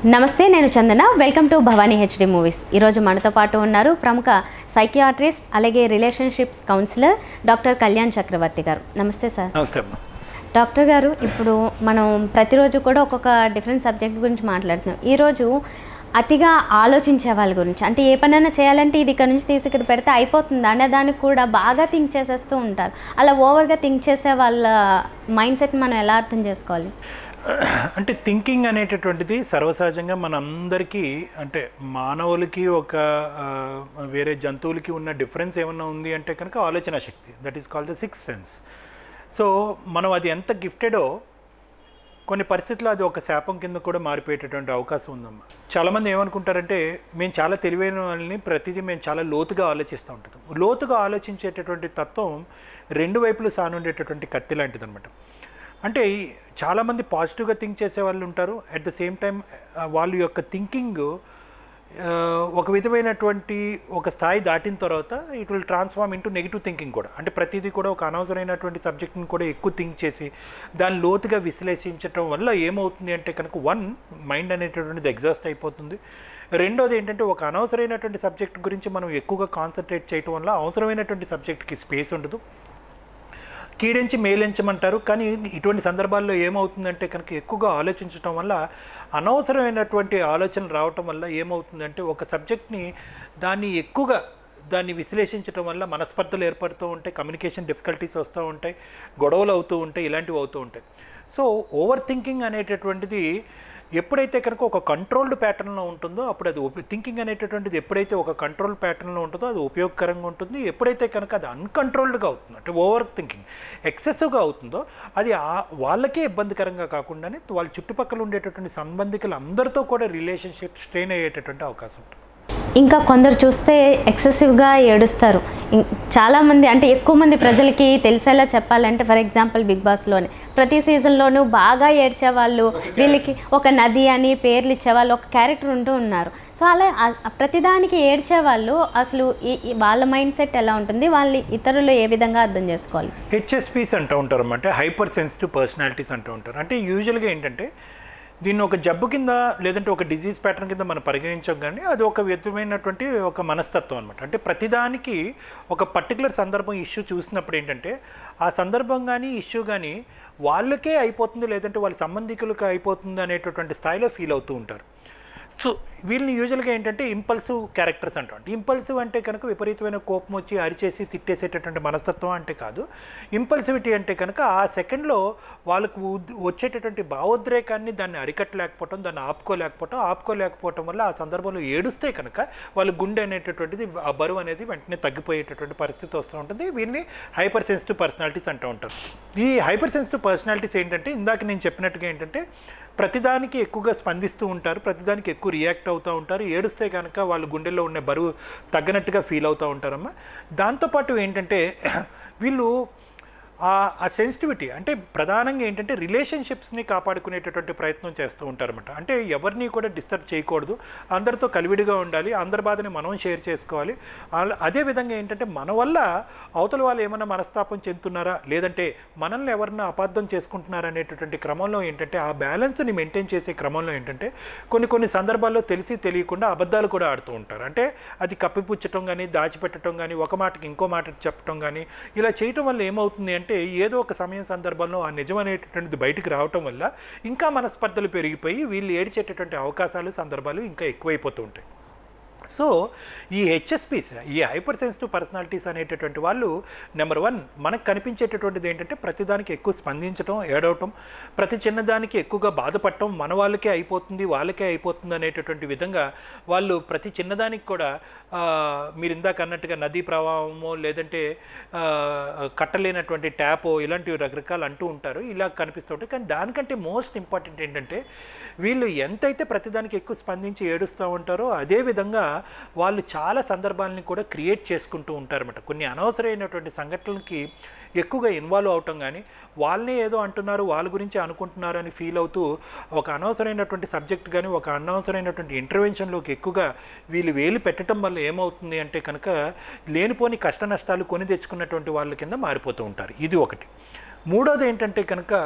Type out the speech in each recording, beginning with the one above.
నమస్తే నేను Chandana welcome to Bhavani HD movies ఈరోజు మనతో పాటు ఉన్నారు ప్రముఖ సైకియాట్రిస్ట్ అలాగే relationships counsellor doctor Kalyan Chakravarthy garu నమస్తే సార్ నమస్తే అమ్మ డాక్టర్ గారు ఇప్పుడు మనం ప్రతిరోజు కూడా ఒక్కొక్క డిఫరెంట్ సబ్జెక్ట్ గురించి మాట్లాడుతున్నాం ఈరోజు అతిగా ఆలోచించే వాళ్ళ గురించి అంటే ఏ పనైనా చేయాలంటే ఇది ఇక్కడ నుంచి తీసి ఇక్కడ పెడితే అయిపోతుంది అనే దానికి కూడా బాగా థింక్ చేసేస్తూ ఉంటారు అలా ఓవర్గా థింక్ చేసే వాళ్ళ మైండ్ సెట్ మనం ఎలా అర్థం చేసుకోవాలి అంటే థింకింగ్ అనేటటువంటిది సర్వసహజంగా మనందరికీ అంటే మానవులకి ఒక ఆ, వేరే జంతువులకి ఉన్న డిఫరెన్స్ ఏమన్నా ఉంది అంటే కనుక ఆలోచన శక్తి that is called the six sense so మనం అది ఎంత గిఫ్టెడో కొన్ని పరిస్థితుల్లో అది ఒక శాపం కింద కూడా మారిపోయేటటువంటి అవకాశం ఉందమ్మా చాలామంది ఏమనుకుంటారంటే మేము చాలా తెలివైన వాళ్ళని ప్రతిదీ మేము చాలా లోతుగా ఆలోచిస్తూ ఉంటాం లోతుగా ఆలోచించేటటువంటి తత్వం రెండు వైపులు సానుండేటటువంటి కత్తి లాంటిది అనమాట అంటే ఈ- చాలామంది పాజిటివ్గా థింక్ చేసే వాళ్ళు ఉంటారు అట్ ద సేమ్ టైం వాళ్ళ యొక్క థింకింగ్ ఒక విధమైనటువంటి ఒక స్థాయి దాటిన తర్వాత it will transform into negative thinking కూడా అంటే ప్రతిదీ కూడా ఒక అనవసరమైనటువంటి సబ్జెక్ట్ని కూడా ఎక్కువ థింక్ చేసి దాన్ని లోతుగా విశ్లేషించడం వల్ల ఏమవుతుంది అంటే కనుక వన్ మైండ్ అనేటటువంటిది ఎగ్జాస్ట్ అయిపోతుంది రెండోది ఏంటంటే ఒక అనవసరమైనటువంటి సబ్జెక్ట్ గురించి మనం ఎక్కువగా కాన్సన్ట్రేట్ చేయడం వల్ల అవసరమైనటువంటి సబ్జెక్ట్కి స్పేస్ ఉండదు కీడించి మేలించమంటారు కానీ ఇటువంటి సందర్భాల్లో ఏమవుతుందంటే కనుక ఎక్కువగా ఆలోచించడం వల్ల అనవసరమైనటువంటి ఆలోచనలు రావటం వల్ల ఏమవుతుందంటే ఒక సబ్జెక్ట్ని దాన్ని ఎక్కువగా దాన్ని విశ్లేషించడం వల్ల మనస్పర్ధలు ఏర్పడుతూ ఉంటాయి కమ్యూనికేషన్ డిఫికల్టీస్ వస్తూ ఉంటాయి గొడవలు అవుతూ ఉంటాయి ఇలాంటివి అవుతూ ఉంటాయి సో ఓవర్ థింకింగ్ అనేటటువంటిది ఎప్పుడైతే కనుక ఒక కంట్రోల్డ్ ప్యాటర్న్లో ఉంటుందో అప్పుడు అది థింకింగ్ అనేటటువంటిది ఎప్పుడైతే ఒక కంట్రోల్ ప్యాటర్న్లో ఉంటుందో అది ఉపయోగకరంగా ఉంటుంది ఎప్పుడైతే కనుక అది అన్కంట్రోల్డ్గా అవుతుంది అంటే ఓవర్ థింకింగ్ ఎక్సెసివ్గా అవుతుందో అది ఆ- వాళ్ళకే ఇబ్బందికరంగా కాకుండానే వాళ్ళ చుట్టుపక్కల ఉండేటటువంటి సంబంధికులు అందరితో కూడా రిలేషన్షిప్ స్ట్రెయిన్ అయ్యేటటువంటి అవకాశం ఉంటుంది ఇంకా కొందరు చూస్తే ఎక్సెసివ్గా ఏడుస్తారు ఇం- చాలామంది అంటే ఎక్కువ మంది ప్రజలకి తెలిసేలా చెప్పాలంటే ఫర్ ఎగ్జాంపుల్ బిగ్ బాస్లోనే ప్రతి సీజన్లోనూ బాగా ఏడ్చే వాళ్ళు వీళ్ళకి ఒక నది అని పేర్లు ఇచ్చేవాళ్ళు ఒక క్యారెక్టర్ ఉంటూ ఉన్నారు సో అలా ఆ- ఆ ప్రతిదానికి ఏడ్చే వాళ్ళు అసలు ఈ- ఈ వాళ్ళ మైండ్ సెట్ ఎలా ఉంటుంది వాళ్ళు ఇతరులు ఏ విధంగా అర్థం చేసుకోవాలి హెచ్ఎస్పీస్ అంటూ ఉంటారు అన్నమాట హైపర్ సెన్సిటివ్ పర్సనాలిటీస్ అంటూ ఉంటారు అంటే యూజువల్గా ఏంటంటే దీన్ని ఒక జబ్బు కింద లేదంటే ఒక డిజీజ్ ప్యాటర్న్ కింద మనం పరిగణించం కానీ అది ఒక విధమైనటువంటి ఒక మనస్తత్వం అనమాట అంటే ప్రతిదానికి ఒక పర్టికులర్ సందర్భం ఇష్యూ చూసినప్పుడు ఏంటంటే ఆ సందర్భం కానీ ఇష్యూ కానీ వాళ్ళకే అయిపోతుంది లేదంటే వాళ్ళ సంబంధికులకు అయిపోతుంది అనేటటువంటి స్థాయిలో ఫీల్ అవుతూ ఉంటారు సో వీళ్ళని యూజువల్గా ఏంటంటే ఇంపల్సివ్ క్యారెక్టర్స్ అంటాం ఇంపల్సివ్ అంటే కనుక విపరీతమైన కోపం వచ్చి అరిచేసి తిట్టేసేటటువంటి మనస్తత్వం అంటే కాదు ఇంపల్సివిటీ అంటే కనుక ఆ సెకండ్లో వాళ్ళకు ఉద్- వచ్చేటటువంటి భావోద్రేకాన్ని దాన్ని అరికట్టలేకపోవటం దాన్ని ఆపుకోలేకపోవటం ఆపుకోలేకపోవటం వల్ల ఆ సందర్భంలో ఏడుస్తే కనుక వాళ్ళ గుండె అనేటటువంటిది ఆ బరువు అనేది వెంటనే తగ్గిపోయేటటువంటి పరిస్థితి వస్తూ ఉంటుంది వీళ్ళని హైపర్ సెన్సిటివ్ పర్సనాలిటీస్ అంటూ ఉంటారు ఈ హైపర్ సెన్సిటివ్ పర్సనాలిటీస్ ఏంటంటే ఇందాక నేను చెప్పినట్టుగా ఏంటంటే ప్రతిదానికి ఎక్కువగా స్పందిస్తూ ఉంటారు ప్రతిదానికి ఎక్కువ రియాక్ట్ అవుతూ ఉంటారు ఏడుస్తే కనుక వాళ్ళ గుండెల్లో ఉన్న బరువు తగ్గనట్టుగా ఫీల్ అవుతూ ఉంటారమ్మా దాంతోపాటు ఏంటంటే వీళ్ళు ఆ ఆ సెన్సిటివిటీ అంటే ప్రధానంగా ఏంటంటే రిలేషన్షిప్స్ని కాపాడుకునేటటువంటి ప్రయత్నం చేస్తూ ఉంటారన్నమాట అంటే ఎవరిని కూడా డిస్టర్బ్ చేయకూడదు అందరితో కలివిడిగా ఉండాలి అందరి బాధని మనం షేర్ చేసుకోవాలి అలా- అదే విధంగా ఏంటంటే మన వల్ల అవతల వాళ్ళు ఏమైనా మనస్తాపం చెందుతున్నారా లేదంటే మనల్ని ఎవరన్నా అపార్థం చేసుకుంటున్నారా అనేటటువంటి క్రమంలో ఏంటంటే ఆ బ్యాలెన్స్ని మెయింటైన్ చేసే క్రమంలో ఏంటంటే కొన్ని కొన్ని సందర్భాల్లో తెలిసి తెలియకుండా అబద్ధాలు కూడా ఆడుతూ ఉంటారు అంటే అది కప్పిపుచ్చటం కానీ దాచిపెట్టడం కానీ ఒక మాటకి ఇంకో మాట చెప్పటం కానీ ఇలా చేయటం వల్ల ఏమవుతుంది అంటే ఏదో ఒక సమయం సందర్భంలో ఆ నిజం అనేటటువంటిది బయటికి రావటం వల్ల ఇంకా మనస్పర్ధలు పెరిగిపోయి వీళ్ళు ఏడ్చేటటువంటి అవకాశాలు సందర్భాలు ఇంకా ఎక్కువైపోతూ ఉంటాయి సో ఈ హెచ్ఎస్పీస్ ఈ హైపర్ సెన్సిటివ్ పర్సనాలిటీస్ అనేటటువంటి వాళ్ళు నెంబర్ వన్ మనకు కనిపించేటటువంటిది ఏంటంటే ప్రతిదానికి ఎక్కువ స్పందించడం ఏడవటం ప్రతి చిన్నదానికి ఎక్కువగా బాధపడటం మన వాళ్ళకే అయిపోతుంది వాళ్ళకే అయిపోతుంది అనేటటువంటి విధంగా వాళ్ళు ప్రతి చిన్నదానికి కూడా ఆ, మీరు ఇందాక అన్నట్టుగా నదీ ప్రవాహమో లేదంటే ఆ, కట్టలేనటువంటి ట్యాపో ఇలాంటివి రకరకాలు అంటూ ఉంటారు ఇలా కనిపిస్తూ ఉంటాయి కానీ దానికంటే మోస్ట్ ఇంపార్టెంట్ ఏంటంటే వీళ్ళు ఎంతైతే ప్రతిదానికి ఎక్కువ స్పందించి ఏడుస్తూ ఉంటారో అదే విధంగా వాళ్ళు చాలా సందర్భాలని కూడా క్రియేట్ చేసుకుంటూ ఉంటారన్నమాట కొన్ని అనవసరమైనటువంటి సంఘటనలకి ఎక్కువగా ఇన్వాల్వ్ అవటం కానీ వాళ్ళనే ఏదో అంటున్నారు వాళ్ళ గురించి అనుకుంటున్నారు అని ఫీల్ అవుతూ ఒక అనవసరమైనటువంటి సబ్జెక్ట్ కానీ ఒక అనవసరమైనటువంటి ఇంటర్వెన్షన్లోకి ఎక్కువగా వీళ్ళు వేలు పెట్టడం వల్ల ఏమవుతుంది అంటే కనుక లేనిపోని కష్ట నష్టాలు కొని తెచ్చుకున్నటువంటి వాళ్ళ కింద మారిపోతూ ఉంటారు ఇది ఒకటి మూడోది ఏంటంటే కనుక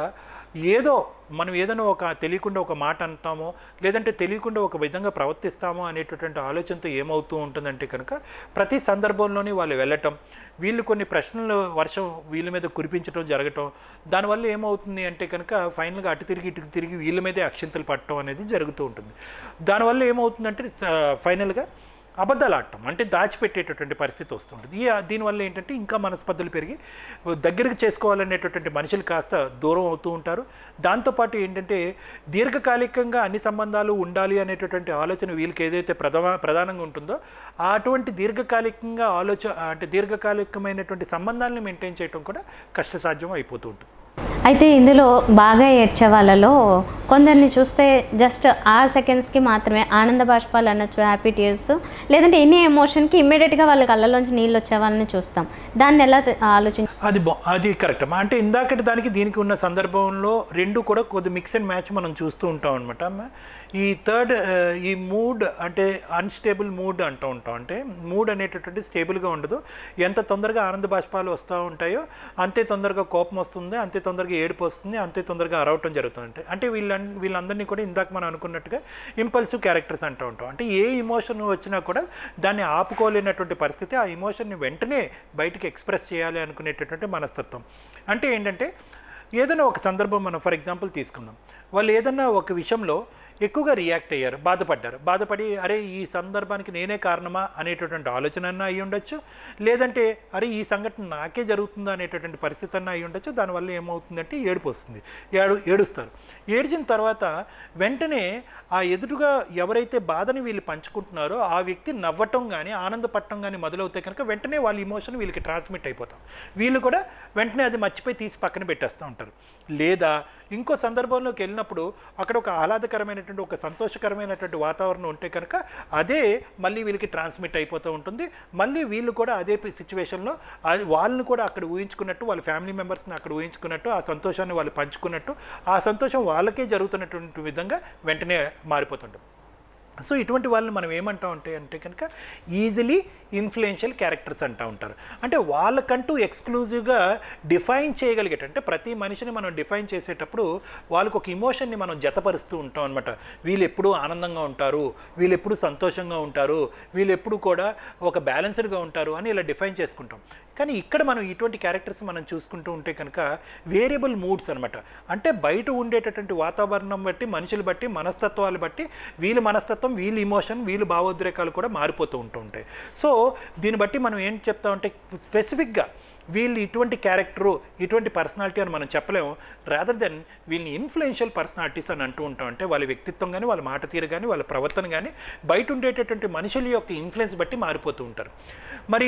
ఏదో మనం ఏదైనా ఒక తెలియకుండా ఒక మాట అంటామో లేదంటే తెలియకుండా ఒక విధంగా ప్రవర్తిస్తామో అనేటటువంటి ఆలోచనతో ఏమవుతూ ఉంటుందంటే కనుక ప్రతి సందర్భంలోని వాళ్ళు వెళ్ళటం వీళ్ళు కొన్ని ప్రశ్నలు వర్షం వీళ్ళ మీద కురిపించడం జరగటం దానివల్ల ఏమవుతుంది అంటే కనుక ఫైనల్గా అటు తిరిగి ఇటు తిరిగి వీళ్ళ మీదే అక్షింతలు పట్టడం అనేది జరుగుతూ ఉంటుంది దానివల్ల ఏమవుతుందంటే స- ఫైనల్గా అబద్ధాలు ఆడటం అంటే దాచిపెట్టేటటువంటి పరిస్థితి వస్తుంటుంది ఈ దీనివల్ల ఏంటంటే ఇంకా మనస్పర్ధలు పెరిగి దగ్గరికి చేసుకోవాలనేటటువంటి మనుషులు కాస్త దూరం అవుతూ ఉంటారు దాంతోపాటు ఏంటంటే దీర్ఘకాలికంగా అన్ని సంబంధాలు ఉండాలి అనేటటువంటి ఆలోచన వీళ్ళకి ఏదైతే ప్రధాన ప్రధానంగా ఉంటుందో అటువంటి దీర్ఘకాలికంగా ఆలోచన అంటే దీర్ఘకాలికమైనటువంటి సంబంధాలను మెయింటైన్ చేయడం కూడా కష్టసాధ్యం అయిపోతూ ఉంటుంది అయితే ఇందులో బాగా ఏడ్చే వాళ్ళలో కొందరిని చూస్తే జస్ట్ ఆ సెకండ్స్కి మాత్రమే ఆనంద బాష్పాలు అనొచ్చు హ్యాపీ టీయర్స్ లేదంటే ఎనీ ఎమోషన్కి ఇమ్మీడియట్గా వాళ్ళ కళ్ళలోంచి నీళ్ళు వచ్చే వాళ్ళని చూస్తాం దాన్ని ఎలా తె- ఆలోచించ అది బా అది కరెక్ట్ అమ్మా అంటే ఇందాకటి దానికి దీనికి ఉన్న సందర్భంలో రెండు కూడా కొద్ది మిక్స్ అండ్ మ్యాచ్ మనం చూస్తూ ఉంటాం అనమాట అమ్మ ఈ థర్డ్ ఈ మూడ్ అంటే అన్స్టేబుల్ మూడ్ అంటూ ఉంటాం అంటే మూడ్ అనేటటువంటి స్టేబుల్గా ఉండదు ఎంత తొందరగా ఆనంద బాష్పాలు వస్తూ ఉంటాయో అంతే తొందరగా కోపం వస్తుంది అంతే తొందరగా ఏడుపు వస్తుంది అంతే తొందరగా అరవటం జరుగుతుంది అంటే వీళ్ళ వీళ్ళందరినీ కూడా ఇందాక మనం అనుకున్నట్టుగా ఇంపల్సివ్ క్యారెక్టర్స్ అంటూ ఉంటాం అంటే ఏ ఇమోషన్ వచ్చినా కూడా దాన్ని ఆపుకోలేనటువంటి పరిస్థితి ఆ ఇమోషన్ని వెంటనే బయటికి ఎక్స్ప్రెస్ చేయాలి అనుకునేటటువంటి మనస్తత్వం అంటే ఏంటంటే ఏదైనా ఒక సందర్భం మనం ఫర్ ఎగ్జాంపుల్ తీసుకుందాం వాళ్ళు ఏదైనా ఒక విషయంలో ఎక్కువగా రియాక్ట్ అయ్యారు బాధపడ్డారు బాధపడి అరే ఈ సందర్భానికి నేనే కారణమా అనేటటువంటి ఆలోచన అన్న అయి ఉండొచ్చు లేదంటే అరే ఈ సంఘటన నాకే జరుగుతుందా అనేటటువంటి పరిస్థితి అన్న అయి ఉండొచ్చు దానివల్ల ఏమవుతుందంటే ఏడుపు వస్తుంది ఏడు ఏడుస్తారు ఏడ్చిన తర్వాత వెంటనే ఆ ఎదురుగా ఎవరైతే బాధని వీళ్ళు పంచుకుంటున్నారో ఆ వ్యక్తి నవ్వటం కానీ ఆనందపడటం కానీ మొదలవుతాయి కనుక వెంటనే వాళ్ళ ఇమోషన్ వీళ్ళకి ట్రాన్స్మిట్ అయిపోతాం వీళ్ళు కూడా వెంటనే అది మర్చిపోయి తీసి పక్కన పెట్టేస్తూ ఉంటారు లేదా ఇంకో సందర్భంలోకి వెళ్ళినప్పుడు అక్కడ ఒక ఆహ్లాదకరమైనటువంటి ఒక సంతోషకరమైనటువంటి వాతావరణం ఉంటే కనుక అదే మళ్ళీ వీళ్ళకి ట్రాన్స్మిట్ అయిపోతూ ఉంటుంది మళ్ళీ వీళ్ళు కూడా అదే సిచ్యువేషన్లో అది వాళ్ళని కూడా అక్కడ ఊహించుకున్నట్టు వాళ్ళ ఫ్యామిలీ మెంబర్స్ని అక్కడ ఊహించుకున్నట్టు ఆ సంతోషాన్ని వాళ్ళు పంచుకున్నట్టు ఆ సంతోషం వాళ్ళకే జరుగుతున్నటువంటి విధంగా వెంటనే మారిపోతుంటాం సో ఇటువంటి వాళ్ళని మనం ఏమంటాం అంటే అంటే కనుక ఈజీలీ ఇన్ఫ్లుయెన్షియల్ క్యారెక్టర్స్ అంటూ ఉంటారు అంటే వాళ్ళకంటూ ఎక్స్క్లూజివ్గా డిఫైన్ చేయగలిగేట అంటే ప్రతి మనిషిని మనం డిఫైన్ చేసేటప్పుడు వాళ్ళకు ఒక ఇమోషన్ని మనం జతపరుస్తూ ఉంటాం అనమాట వీళ్ళు ఎప్పుడూ ఆనందంగా ఉంటారు వీళ్ళు ఎప్పుడు సంతోషంగా ఉంటారు వీళ్ళు ఎప్పుడు కూడా ఒక బ్యాలెన్స్డ్గా ఉంటారు అని ఇలా డిఫైన్ చేసుకుంటాం కానీ ఇక్కడ మనం ఇటువంటి క్యారెక్టర్స్ మనం చూసుకుంటూ ఉంటే కనుక వేరియబుల్ మూడ్స్ అనమాట అంటే బయట ఉండేటటువంటి వాతావరణం బట్టి మనుషులు బట్టి మనస్తత్వాలు బట్టి వీళ్ళ మనస్తత్వం వీళ్ళ ఇమోషన్ వీళ్ళ భావోద్రేకాలు కూడా మారిపోతూ ఉంటూ ఉంటాయి సో దీన్ని బట్టి మనం ఏం చెప్తామంటే స్పెసిఫిక్గా వీళ్ళు ఇటువంటి క్యారెక్టరు ఇటువంటి పర్సనాలిటీ అని మనం చెప్పలేము రాదర్ దెన్ వీళ్ళని ఇన్ఫ్లుయెన్షియల్ పర్సనాలిటీస్ అని అంటూ ఉంటాం అంటే వాళ్ళ వ్యక్తిత్వం కానీ వాళ్ళ మాట తీరు కానీ వాళ్ళ ప్రవర్తన కానీ బయట ఉండేటటువంటి మనుషుల యొక్క ఇన్ఫ్లుయెన్స్ బట్టి మారిపోతూ ఉంటారు మరి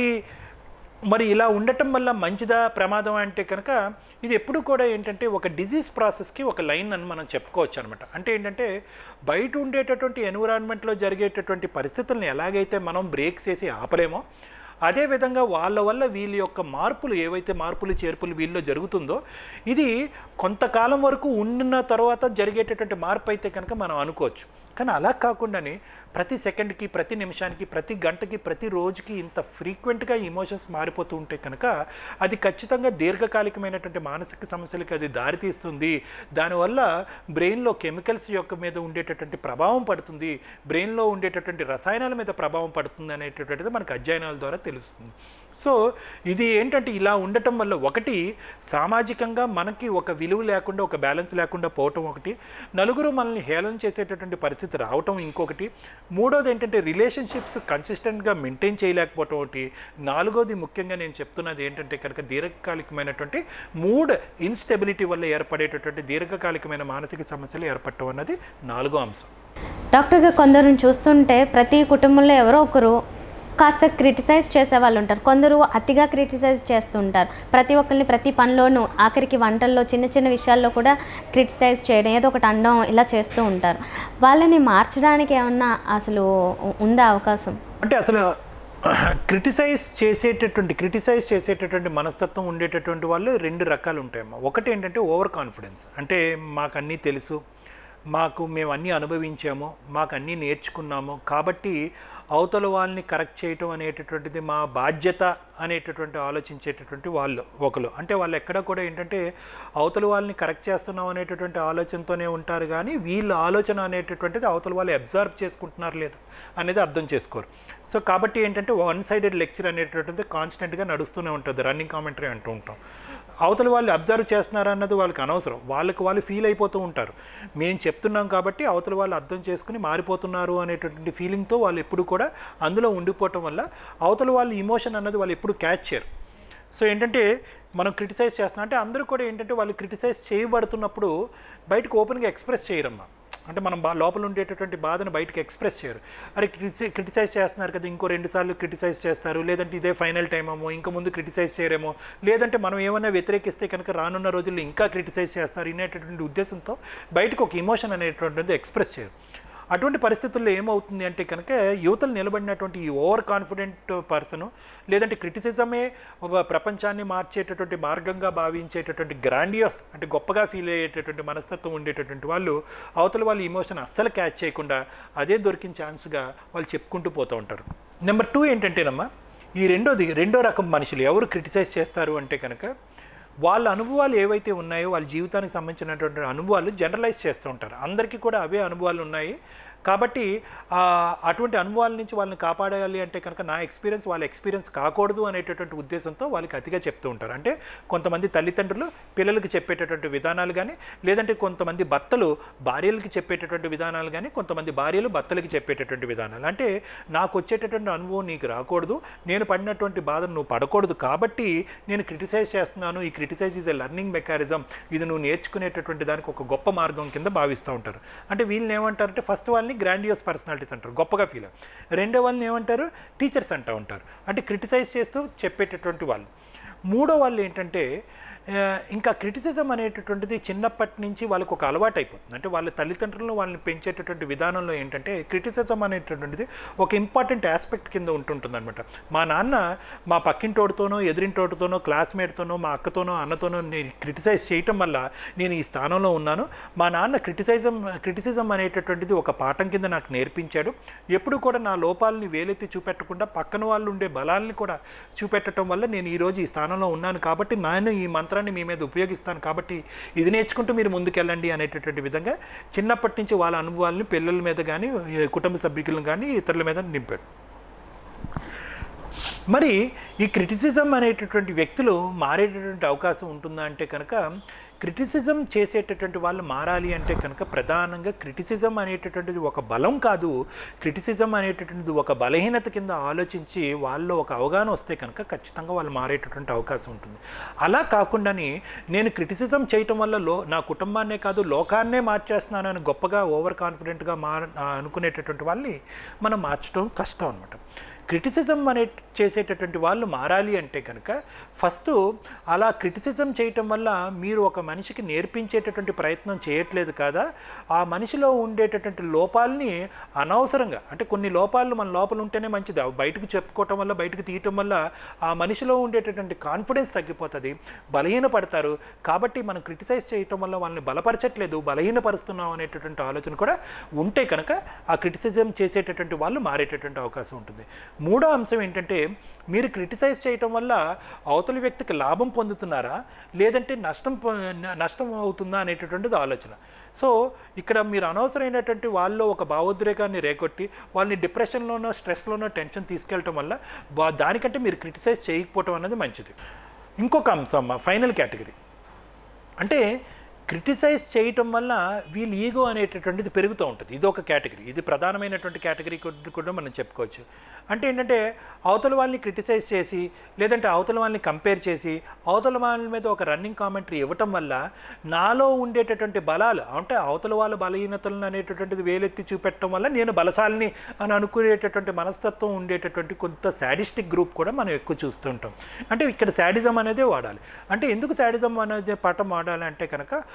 మరి ఇలా ఉండటం వల్ల మంచిదా ప్రమాదం అంటే కనుక ఇది ఎప్పుడు కూడా ఏంటంటే ఒక డిజీజ్ ప్రాసెస్కి ఒక లైన్ అని మనం చెప్పుకోవచ్చు అనమాట అంటే ఏంటంటే బయట ఉండేటటువంటి ఎన్విరాన్మెంట్లో జరిగేటటువంటి పరిస్థితుల్ని ఎలాగైతే మనం బ్రేక్ చేసి ఆపలేమో అదేవిధంగా వాళ్ళ వల్ల వీళ్ళ యొక్క మార్పులు ఏవైతే మార్పులు చేర్పులు వీళ్ళలో జరుగుతుందో ఇది కొంతకాలం వరకు ఉన్న తర్వాత జరిగేటటువంటి మార్పు అయితే కనుక మనం అనుకోవచ్చు కానీ అలా కాకుండానే ప్రతి సెకండ్కి ప్రతి నిమిషానికి ప్రతి గంటకి ప్రతి రోజుకి ఇంత ఫ్రీక్వెంట్గా ఇమోషన్స్ మారిపోతూ ఉంటే కనుక అది ఖచ్చితంగా దీర్ఘకాలికమైనటువంటి మానసిక సమస్యలకి అది దారితీస్తుంది దానివల్ల బ్రెయిన్లో కెమికల్స్ యొక్క మీద ఉండేటటువంటి ప్రభావం పడుతుంది బ్రెయిన్లో ఉండేటటువంటి రసాయనాల మీద ప్రభావం పడుతుంది అనేటటువంటిది మనకు అధ్యయనాల ద్వారా తెలుస్తుంది సో ఇది ఏంటంటే ఇలా ఉండటం వల్ల ఒకటి సామాజికంగా మనకి ఒక విలువ లేకుండా ఒక బ్యాలెన్స్ లేకుండా పోవటం ఒకటి నలుగురు మనల్ని హేళన చేసేటటువంటి పరిస్థితి రావటం ఇంకొకటి మూడోది ఏంటంటే రిలేషన్షిప్స్ కన్సిస్టెంట్గా మెయింటైన్ చేయలేకపోవటం ఒకటి నాలుగోది ముఖ్యంగా నేను చెప్తున్నది ఏంటంటే కనుక దీర్ఘకాలికమైనటువంటి మూడ్ ఇన్స్టెబిలిటీ వల్ల ఏర్పడేటటువంటి దీర్ఘకాలికమైన మానసిక సమస్యలు ఏర్పడటం అన్నది నాలుగో అంశం డాక్టర్గా కొందరిని చూస్తుంటే ప్రతి కుటుంబంలో ఎవరో ఒకరు కాస్త క్రిటిసైజ్ చేసే వాళ్ళు ఉంటారు కొందరు అతిగా క్రిటిసైజ్ చేస్తుంటారు ప్రతి ఒక్కరిని ప్రతి పనిలోనూ ఆఖరికి వంటల్లో చిన్న చిన్న విషయాల్లో కూడా క్రిటిసైజ్ చేయడం ఏదో ఒకటి అనడం ఇలా చేస్తూ ఉంటారు వాళ్ళని మార్చడానికి ఏమన్నా అసలు ఉందా అవకాశం అంటే అసలు క్రిటిసైజ్ చేసేటటువంటి క్రిటిసైజ్ చేసేటటువంటి మనస్తత్వం ఉండేటటువంటి వాళ్ళు రెండు రకాలు ఉంటాయమ్మా ఒకటి ఏంటంటే ఓవర్ కాన్ఫిడెన్స్ అంటే మాకు అన్నీ తెలుసు మాకు మేము అన్నీ అనుభవించాము మాకు అన్నీ నేర్చుకున్నాము కాబట్టి అవతల వాళ్ళని కరెక్ట్ చేయటం అనేటటువంటిది మా బాధ్యత అనేటటువంటి ఆలోచించేటటువంటి వాళ్ళు ఒకరు అంటే వాళ్ళు ఎక్కడ కూడా ఏంటంటే అవతల వాళ్ళని కరెక్ట్ చేస్తున్నాం అనేటటువంటి ఆలోచనతోనే ఉంటారు కానీ వీళ్ళ ఆలోచన అనేటటువంటిది అవతల వాళ్ళు అబ్జర్వ్ చేసుకుంటున్నారు లేదు అనేది అర్థం చేసుకోరు సో కాబట్టి ఏంటంటే వన్ సైడెడ్ లెక్చర్ అనేటటువంటిది కాన్స్టెంట్గా నడుస్తూనే ఉంటుంది రన్నింగ్ కామెంటరీ అంటూ ఉంటాం అవతల వాళ్ళు అబ్జర్వ్ చేస్తున్నారు అన్నది వాళ్ళకి అనవసరం వాళ్ళకి వాళ్ళు ఫీల్ అయిపోతూ ఉంటారు మేము చెప్తున్నాం కాబట్టి అవతల వాళ్ళు అర్థం చేసుకుని మారిపోతున్నారు అనేటటువంటి ఫీలింగ్తో వాళ్ళు ఎప్పుడు కూడా అందులో ఉండిపోవటం వల్ల అవతల వాళ్ళ ఇమోషన్ అన్నది వాళ్ళు ఎప్పుడు క్యాచ్ చేయరు సో ఏంటంటే మనం క్రిటిసైజ్ చేస్తున్నాం అంటే అందరూ కూడా ఏంటంటే వాళ్ళు క్రిటిసైజ్ చేయబడుతున్నప్పుడు బయటకు ఓపెన్గా ఎక్స్ప్రెస్ చేయరమ్మా అంటే మనం బా లోపల ఉండేటటువంటి బాధను బయటకు ఎక్స్ప్రెస్ చేయరు అరే క్రిటిసై క్రిటిసైజ్ చేస్తున్నారు కదా ఇంకో రెండు సార్లు క్రిటిసైజ్ చేస్తారు లేదంటే ఇదే ఫైనల్ టైం ఏమో ఇంకా ముందు క్రిటిసైజ్ చేయరేమో లేదంటే మనం ఏమైనా వ్యతిరేకిస్తే కనుక రానున్న రోజుల్లో ఇంకా క్రిటిసైజ్ చేస్తారు అనేటటువంటి ఉద్దేశంతో బయటకు ఒక ఇమోషన్ అనేటువంటిది ఎక్స్ప్రెస్ చేయరు అటువంటి పరిస్థితుల్లో ఏమవుతుంది అంటే కనుక యువతలు నిలబడినటువంటి ఈ ఓవర్ కాన్ఫిడెంట్ పర్సన్ లేదంటే క్రిటిసిజమే ఒక ప్రపంచాన్ని మార్చేటటువంటి మార్గంగా భావించేటటువంటి గ్రాండియస్ అంటే గొప్పగా ఫీల్ అయ్యేటటువంటి మనస్తత్వం ఉండేటటువంటి వాళ్ళు అవతల వాళ్ళ ఇమోషన్ అస్సలు క్యాచ్ చేయకుండా అదే దొరికిన ఛాన్స్గా వాళ్ళు చెప్పుకుంటూ పోతూ ఉంటారు నెంబర్ టూ ఏంటంటేనమ్మా ఈ రెండోది రెండో రకం మనుషులు ఎవరు క్రిటిసైజ్ చేస్తారు అంటే కనుక వాళ్ళ అనుభవాలు ఏవైతే ఉన్నాయో వాళ్ళ జీవితానికి సంబంధించినటువంటి అనుభవాలు జనరలైజ్ చేస్తూ ఉంటారు అందరికీ కూడా అవే అనుభవాలు ఉన్నాయి కాబట్టి ఆ, అటువంటి అనుభవాల నుంచి వాళ్ళని కాపాడాలి అంటే కనుక నా ఎక్స్పీరియన్స్ వాళ్ళ ఎక్స్పీరియన్స్ కాకూడదు అనేటటువంటి ఉద్దేశంతో వాళ్ళకి అతిగా చెప్తూ ఉంటారు అంటే కొంతమంది తల్లిదండ్రులు పిల్లలకి చెప్పేటటువంటి విధానాలు కానీ లేదంటే కొంతమంది భర్తలు భార్యలకి చెప్పేటటువంటి విధానాలు కానీ కొంతమంది భార్యలు భర్తలకి చెప్పేటటువంటి విధానాలు అంటే నాకు వచ్చేటటువంటి అనుభవం నీకు రాకూడదు నేను పడినటువంటి బాధను నువ్వు పడకూడదు కాబట్టి నేను క్రిటిసైజ్ చేస్తున్నాను ఈ criticize is a learning mechanism ఇది నువ్వు నేర్చుకునేటటువంటి దానికి ఒక గొప్ప మార్గం కింద భావిస్తూ ఉంటారు అంటే వీళ్ళని ఏమంటారంటే ఫస్ట్ వాళ్ళని గ్రాండియస్ పర్సనాలిటీస్ అంటారు గొప్పగా ఫీల్ రెండో వాళ్ళని ఏమంటారు టీచర్స్ అంటూ ఉంటారు అంటే క్రిటిసైజ్ చేస్తూ చెప్పేటటువంటి వాళ్ళు మూడో వాళ్ళు ఏంటంటే ఆ, ఇంకా క్రిటిసిజం అనేటటువంటిది చిన్నప్పటి నుంచి వాళ్ళకు ఒక అలవాటు అయిపోతుంది అంటే వాళ్ళ తల్లిదండ్రులను వాళ్ళని పెంచేటటువంటి విధానంలో ఏంటంటే క్రిటిసిజం అనేటటువంటిది ఒక ఇంపార్టెంట్ ఆస్పెక్ట్ కింద ఉంటుంటుంది అనమాట మా నాన్న మా పక్కింటోడితోనో ఎదురింటోడితోనో క్లాస్మేట్తోనో మా అక్కతోనో అన్నతోనో నేను క్రిటిసైజ్ చేయటం వల్ల నేను ఈ స్థానంలో ఉన్నాను మా నాన్న క్రిటిసైజం క్రిటిసిజం అనేటటువంటిది ఒక పాఠం కింద నాకు నేర్పించాడు ఎప్పుడు కూడా నా లోపాలని వేలెత్తి చూపెట్టకుండా పక్కన వాళ్ళు ఉండే బలాల్ని కూడా చూపెట్టడం వల్ల నేను ఈరోజు ఈ స్థానంలో ఉన్నాను కాబట్టి నేను ఈ మంత్రాన్ని మీ మీద ఉపయోగిస్తాను కాబట్టి ఇది నేర్చుకుంటూ మీరు ముందుకెళ్ళండి అనేటటువంటి విధంగా చిన్నప్పటి నుంచి వాళ్ళ అనుభవాలను పిల్లల మీద కానీ కుటుంబ సభ్యులను కానీ ఇతరుల మీద నింపాడు మరి ఈ క్రిటిసిజం అనేటటువంటి వ్యక్తులు మారేటటువంటి అవకాశం ఉంటుందా అంటే కనుక క్రిటిసిజం చేసేటటువంటి వాళ్ళు మారాలి అంటే కనుక ప్రధానంగా క్రిటిసిజం అనేటటువంటిది ఒక బలం కాదు క్రిటిసిజం అనేటటువంటిది ఒక బలహీనత కింద ఆలోచించి వాళ్ళలో ఒక అవగాహన వస్తే కనుక ఖచ్చితంగా వాళ్ళు మారేటటువంటి అవకాశం ఉంటుంది అలా కాకుండానే నేను క్రిటిసిజం చేయటం వల్ల లో నా కుటుంబాన్నే కాదు లోకాన్నే మార్చేస్తున్నానని గొప్పగా ఓవర్ కాన్ఫిడెంట్గా మార అనుకునేటటువంటి వాళ్ళని మనం మార్చడం కష్టం అనమాట క్రిటిసిజం అనే చేసేటటువంటి వాళ్ళు మారాలి అంటే కనుక ఫస్ట్ అలా క్రిటిసిజం చేయటం వల్ల మీరు ఒక మనిషికి నేర్పించేటటువంటి ప్రయత్నం చేయట్లేదు కదా ఆ మనిషిలో ఉండేటటువంటి లోపాలని అనవసరంగా అంటే కొన్ని లోపాలు మన లోపల ఉంటేనే మంచిది అవి బయటకు చెప్పుకోవటం వల్ల బయటకు తీయటం వల్ల ఆ మనిషిలో ఉండేటటువంటి కాన్ఫిడెన్స్ తగ్గిపోతుంది బలహీనపడతారు కాబట్టి మనం క్రిటిసైజ్ చేయటం వల్ల వాళ్ళని బలపరచట్లేదు బలహీనపరుస్తున్నాం అనేటటువంటి ఆలోచన కూడా ఉంటే కనుక ఆ క్రిటిసిజం చేసేటటువంటి వాళ్ళు మారేటటువంటి అవకాశం ఉంటుంది మూడో అంశం ఏంటంటే మీరు క్రిటిసైజ్ చేయటం వల్ల అవతలి వ్యక్తికి లాభం పొందుతున్నారా లేదంటే నష్టం పొ- నష్టం అవుతుందా అనేటటువంటిది ఆలోచన సో ఇక్కడ మీరు అనవసరమైనటువంటి వాళ్ళలో ఒక భావోద్రేకాన్ని రేకొట్టి వాళ్ళని డిప్రెషన్లోనో స్ట్రెస్లోనో టెన్షన్ తీసుకెళ్ళటం వల్ల వా- దానికంటే మీరు క్రిటిసైజ్ చేయకపోవటం అనేది మంచిది ఇంకొక అంశం ఫైనల్ కేటగిరీ అంటే క్రిటిసైజ్ చేయటం వల్ల వీళ్ళ ఈగో అనేటటువంటిది పెరుగుతూ ఉంటుంది ఇది ఒక కేటగిరీ ఇది ప్రధానమైనటువంటి కేటగిరీ కూడా మనం చెప్పుకోవచ్చు అంటే ఏంటంటే అవతల వాళ్ళని క్రిటిసైజ్ చేసి లేదంటే అవతల వాళ్ళని కంపేర్ చేసి అవతల వాళ్ళ మీద ఒక రన్నింగ్ కామెంటరీ ఇవ్వటం వల్ల నాలో ఉండేటటువంటి బలాలు అంటే అవతల వాళ్ళ బలహీనతలను అనేటటువంటిది వేలెత్తి చూపెట్టడం వల్ల నేను బలశాలిని అని అనుకునేటటువంటి మనస్తత్వం ఉండేటటువంటి కొంత శాడిస్టిక్ గ్రూప్ కూడా మనం ఎక్కువ చూస్తుంటాం అంటే ఇక్కడ శాడిజం అనేదే వాడాలి అంటే ఎందుకు శాడిజం అనేది పాఠం వాడాలి అంటే కనుక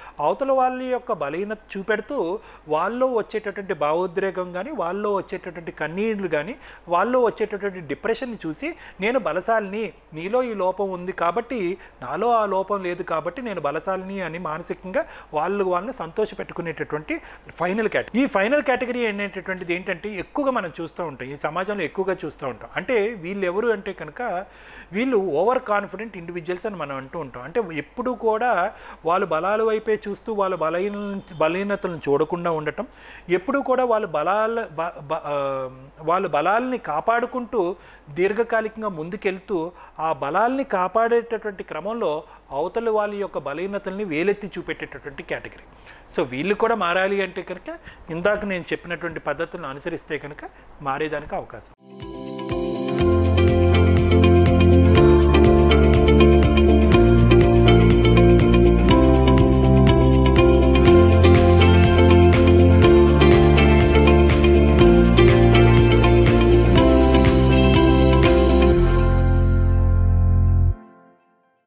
అవతల వాళ్ళ యొక్క బలహీనత చూపెడుతూ వాళ్ళలో వచ్చేటటువంటి భావోద్రేకం కానీ వాళ్ళలో వచ్చేటటువంటి కన్నీళ్లు కానీ వాళ్ళలో వచ్చేటటువంటి డిప్రెషన్ని చూసి నేను బలశాలిని నీలో ఈ లోపం ఉంది కాబట్టి నాలో ఆ లోపం లేదు కాబట్టి నేను బలశాలిని అని మానసికంగా వాళ్ళు వాళ్ళని సంతోష పెట్టుకునేటటువంటి ఫైనల్ కేటగిరీ ఈ ఫైనల్ కేటగిరీ అనేటటువంటిది ఏంటంటే ఎక్కువగా మనం చూస్తూ ఉంటాం ఈ సమాజంలో ఎక్కువగా చూస్తూ ఉంటాం అంటే వీళ్ళు ఎవరు అంటే కనుక వీళ్ళు ఓవర్ కాన్ఫిడెంట్ ఇండివిజువల్స్ అని మనం అంటూ ఉంటాం అంటే ఎప్పుడు కూడా వాళ్ళు బలాల వైపే చూస్తూ వాళ్ళ బలహీన బలహీనతలను చూడకుండా ఉండటం ఎప్పుడు కూడా వాళ్ళు బలాల బ- బ- ఆ, వాళ్ళ బలాల్ని కాపాడుకుంటూ దీర్ఘకాలికంగా ముందుకెళ్తూ ఆ బలాల్ని కాపాడేటటువంటి క్రమంలో అవతల వాళ్ళ యొక్క బలహీనతల్ని వేలెత్తి చూపెట్టేటటువంటి కేటగిరీ సో వీళ్ళు కూడా మారాలి అంటే కనుక ఇందాక నేను చెప్పినటువంటి పద్ధతులను అనుసరిస్తే కనుక మారేదానికి అవకాశం